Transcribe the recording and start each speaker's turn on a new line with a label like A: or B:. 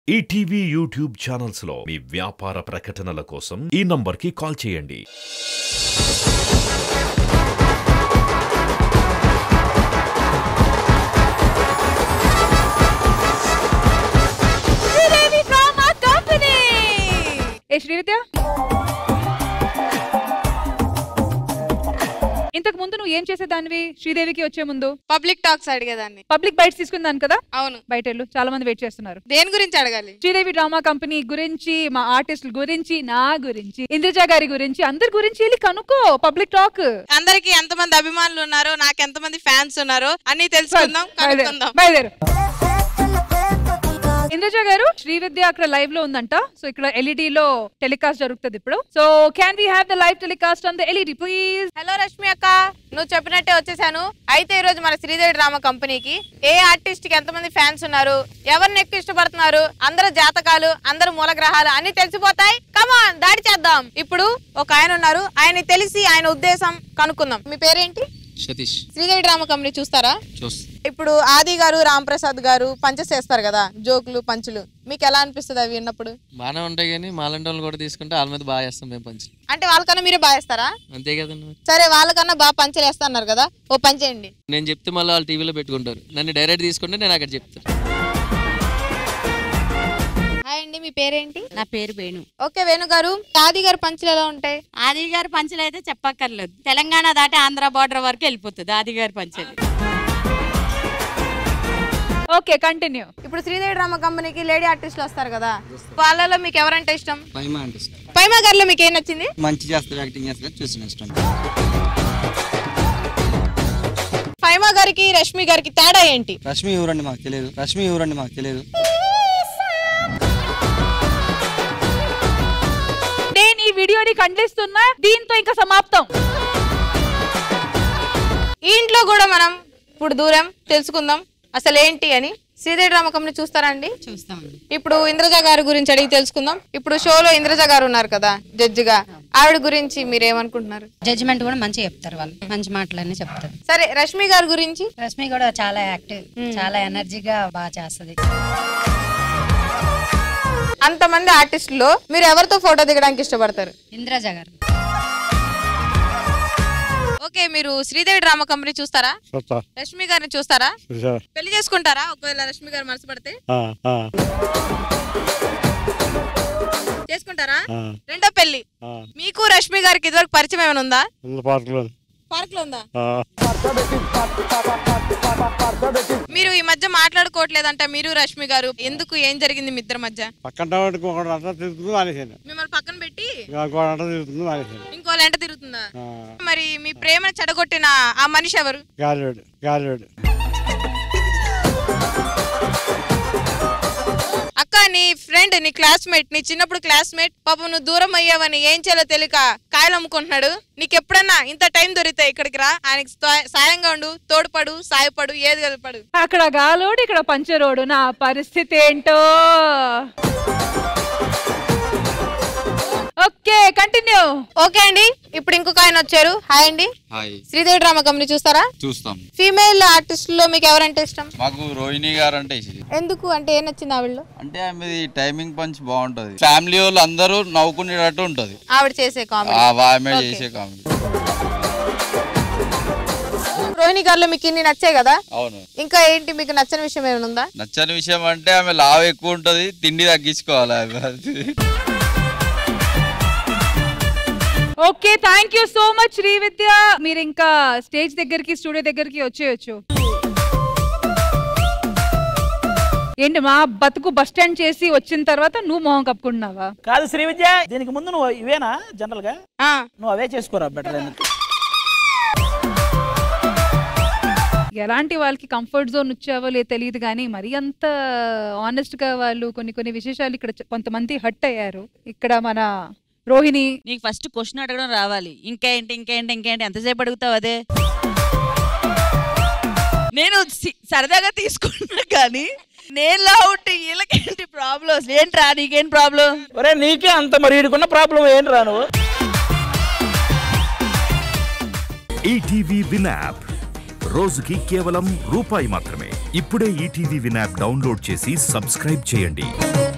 A: ETV YouTube channels లో మీ వ్యాపార ప్రకటనల కోసం ఈ నంబర్కి కాల్ చేయండి
B: శ్రీదేవి డ్రామా కంపెనీ ఏ శ్రీవిద్య ఇంతకు ముందు నువ్వు ఏం చేసేదానివి శ్రీదేవికి వచ్చే ముందు
C: పబ్లిక్ టాక్స్ అడిగేదాన్ని
B: పబ్లిక్ బైట్స్ తీసుకుందాను కదా
C: అవును
B: బయట వెళ్ళు చాలా మంది వెయిట్ చేస్తున్నారు
C: దేని గురించి అడగాలి
B: శ్రీదేవి డ్రామా కంపెనీ గురించి మా ఆర్టిస్టుల గురించి నా గురించి ఇంద్రజా గారి గురించి అందరి గురించి వెళ్ళి కనుక్కో పబ్లిక్ టాక్
C: అందరికి ఎంతమంది అభిమానులు ఉన్నారో నాకు ఎంతమంది ఫ్యాన్స్ ఉన్నారో అన్ని తెలుసుకుందాం కనుక్కుందాం
B: బయలుదేరు ఇంద్రజ గారు శ్రీవిద్య అక్కడ లైవ్ లో ఉందంట సో ఇక్కడ ఎల్ఈడి లో టెలికాస్ట్ జరుగుతుంది ఇప్పుడు so can we have the live telecast on the LED please
C: hello Rashmi అక్క నువ్వు చెప్పినట్టే వచ్చేసాను అయితే ఈ రోజు మన శ్రీదేవి డ్రామా కంపెనీకి ఏ ఆర్టిస్ట్ కి ఎంతమంది ఫ్యాన్స్ ఉన్నారు ఎవరిని ఎక్కువ ఇష్టపడుతున్నారు అందరు జాతకాలు అందరు మూలగ్రహాలు అన్ని తెలిసిపోతాయి కమాన్ దాడి చేద్దాం ఇప్పుడు ఒక ఆయన ఉన్నారు ఆయన తెలిసి ఆయన ఉద్దేశం కనుక్కుందాం మీ పేరేంటి
D: సతీష్
C: శ్రీదేవి డ్రామా కంపెనీ చూస్తారా
D: చూస్తా
C: ఇప్పుడు ఆది గారు రామ్ ప్రసాద్ గారు పంచెస్ చేస్తారు కదా జోకులు పంచులు మీకు ఎలా అనిపిస్తుంది అవి విన్నప్పుడు
D: బాగానే ఉంటాయి కానీ మాలాంటి వాళ్ళు కూడా తీసుకుంటే వాళ్ళ మీద బాగా చేస్తాం మేము పంచి
C: అంటే వాళ్ళకన్నా మీరే బాగా వేస్తారా
D: అంతే కదండి మరి.
C: సరే వాళ్ళకన్నా బాగా పంచలు వేస్తున్నారు కదా ఓ పంచేయండి
D: నేను చెప్తే మళ్ళీ వాళ్ళు టీవీలో పెట్టుకుంటారు నన్ను డైరెక్ట్ తీసుకుంటే నేను అక్కడ చెప్తాను
C: హాయ్ అండి మీ పేరేంటి
E: నా పేరు వేణు
C: ఓకే వేణు గారు ఆది గారు పంచులు ఎలా ఉంటాయి
E: ఆది గారి పంచలు అయితే చెప్పక్కర్లేదు తెలంగాణ దాటి ఆంధ్ర బార్డర్ వరకు వెళ్ళిపోతుంది ఆది గారి పంచలు
B: ఓకే కంటిన్యూ
C: ఇప్పుడు శ్రీదేవి డ్రామా కంపెనీకి లేడీ ఆర్టిస్టులు వస్తారు కదా వాళ్ళలో మీకు ఎవరంటే ఇష్టం
F: మహిమ అంటే ఇష్టం.
C: పైమా గారిలో మీకు ఏం నచ్చింది
F: మంచి చేస్తారు యాక్టింగ్ చేస్తారు చూసిన ఇష్టం
C: పైమా గారికి రష్మి గారికి తేడా ఏంటి
F: రష్మి ఎవరండి మాకు తెలియదు రష్మి ఎవరండి మాకు తెలియదు
B: నేను ఈ వీడియోని ఖండిస్తున్నా దీంతో ఇంకా సమాప్తం
C: ఈ ఇంట్లో కూడా మనం ఇప్పుడు దూరం తెలుసుకుందాం అసలు ఏంటి అని శ్రీదేవి డ్రామా కంపెనీ చూస్తారా అండి
E: చూస్తామండి
C: ఇప్పుడు ఇంద్రజ గారి గురించి అడిగి తెలుసుకుందాం ఇప్పుడు షోలో ఇంద్రజ గారు ఉన్నారు కదా జడ్జిగా ఆవిడ గురించి మీరు ఏమనుకుంటున్నారు
E: జడ్జిమెంట్ కూడా మంచిగా చెప్తారు వాళ్ళు మంచి మాటలన్నీ చెప్తారు
C: సరే రష్మి గారి గురించి
E: రష్మి కూడా చాలా యాక్టివ్ చాలా ఎనర్జీగా బాగా చేస్తది
C: అంతమంది ఆర్టిస్టులో మీరు ఎవరితో ఫోటో దిగడానికి ఇష్టపడతారు
E: ఇంద్రజ గారు
C: ఓకే మీరు శ్రీదేవి డ్రామా కంపెనీ చూస్తారా
G: చూస్తా
C: రష్మి గారిని చూస్తారా
G: చూసా
C: పెళ్లి చేసుకుంటారా ఒకవేళ రష్మి గారు మనసు పడితే
G: ఆ, ఆ,
C: చేసుకుంటారా
G: ఆ,
C: రెండో పెళ్లి
G: ఆ.
C: మీకు రష్మి గారికి ఇదివరకు పరిచయం ఏమైనా ఉందా
G: ఉన్న పాటలు
C: పార్క్ లో ఉందా
G: ఆ,
C: మీరు ఈ మధ్య మాట్లాడుకోవట్లేదంట మీరు రష్మి గారు ఎందుకు ఏం జరిగింది మీ ఇద్దరి మధ్య
G: పక్కన వాడికి ఒకటి అంతా తిరుగుతుంది మానేసాను
C: మిమ్మల్ని పక్కన పెట్టి
G: ఇంకోటి అంతా తిరుగుతుంది మానేసాను
C: ఇంకో ఎంట తిరుగుతుందా
G: ఆ,
C: మరి మీ ప్రేమను చెడగొట్టిన ఆ మనిషి ఎవరు
G: గాలివాడు గాలివాడు
C: అక్క నీ ఫ్రెండ్ నీ క్లాస్మేట్ నీ చిన్నప్పుడు క్లాస్మేట్ పాపం నువ్వు దూరం అయ్యావని ఏం చేయాలో తెలియక కాయలు అమ్ముకుంటున్నాడు నీకు ఎప్పుడన్నా ఇంత టైం దొరికితే ఇక్కడికి రా ఆయనకి సా- సాయంగా ఉండు తోడ్పడు సాయపడు ఏది కలపడు
B: అక్కడ గాలోడు ఇక్కడ పంచరోడు నా పరిస్థితి ఏంటో ఓకే కంటిన్యూ
C: ఓకే అండి ఇప్పుడు ఇంకొక ఆయన వచ్చారు హాయ్ అండి
H: హాయ్
C: శ్రీదేవి డ్రామా కంపెనీ చూస్తారా
H: చూస్తాం
C: ఫీమేల్ ఆర్టిస్టుల్లో మీకు ఎవరంటే ఇష్టం
H: మాకు రోహిణి గారు అంటే ఇష్టం
C: ఎందుకు అంటే ఏం నచ్చింది ఆవిడలో
H: అంటే ఆమెది టైమింగ్ పంచ్ బాగుంటది ఫ్యామిలీ వాళ్ళు అందరూ నవ్వుకునేటట్టు ఉంటది
C: ఆవిడ చేసే కామెడీ
H: ఆ ఆమె చేసే కామెడీ
C: రోహిణి గారిలో మీకు ఇన్ని నచ్చాయి కదా
H: అవును
C: ఇంకా ఏంటి మీకు నచ్చని విషయం ఏమైనా ఉందా
H: నచ్చని విషయం అంటే ఆమె లావు ఎక్కువ ఉంటది తిండి తగ్గించుకోవాలి ఆమె అది.
B: Okay thank you so much Srividya మీరు ఇంకా స్టేజ్ దగ్గరికి స్టూడియో దగ్గరికి వచ్చేయచ్చు ఏంటి మా బతుకు బస్ స్టాండ్ చేసి వచ్చిన తర్వాత నువ్వు మొహం కప్పుకుంటున్నావా
I: కాదు శ్రీ విద్య దీనికి ముందు నువ్వు ఇవేనా జనరల్ గా
C: ఆ,
I: నువ్వు అవే చేసుకోరా బెటర్ ఎందుకు
B: ఎలాంటి వాళ్ళకి కంఫర్ట్ జోన్ వచ్చావో లేదు తెలియదు కానీ మరి అంత ఆనెస్ట్ గా వాళ్ళు కొన్ని కొన్ని విశేషాలు ఇక్కడ చె- కొంతమంది హట్ అయ్యారు ఇక్కడ మన రోహిణి
J: నీకు ఫస్ట్ క్వశ్చన్ అడగడం రావాలి ఇంకేంటి ఇంకేంటి ఇంకేంటి ఎంతసేపు అడుగుతావు అదే నేను సి- సరదాగా తీసుకున్నా కానీ నేను లావుంటే వీళ్ళకేంటి ప్రాబ్లం ఏంట్రా నీకేం ప్రాబ్లం
I: ఒరే నీకే అంత మరి ఈడుకున్న ప్రాబ్లం ఏంటి నువ్వు
A: ఈటీవీ విన్ యాప్ రోజుకి కేవలం రూపాయి మాత్రమే ఇప్పుడే ఈటీవీ విన్ యాప్ డౌన్లోడ్ చేసి సబ్స్క్రైబ్ చేయండి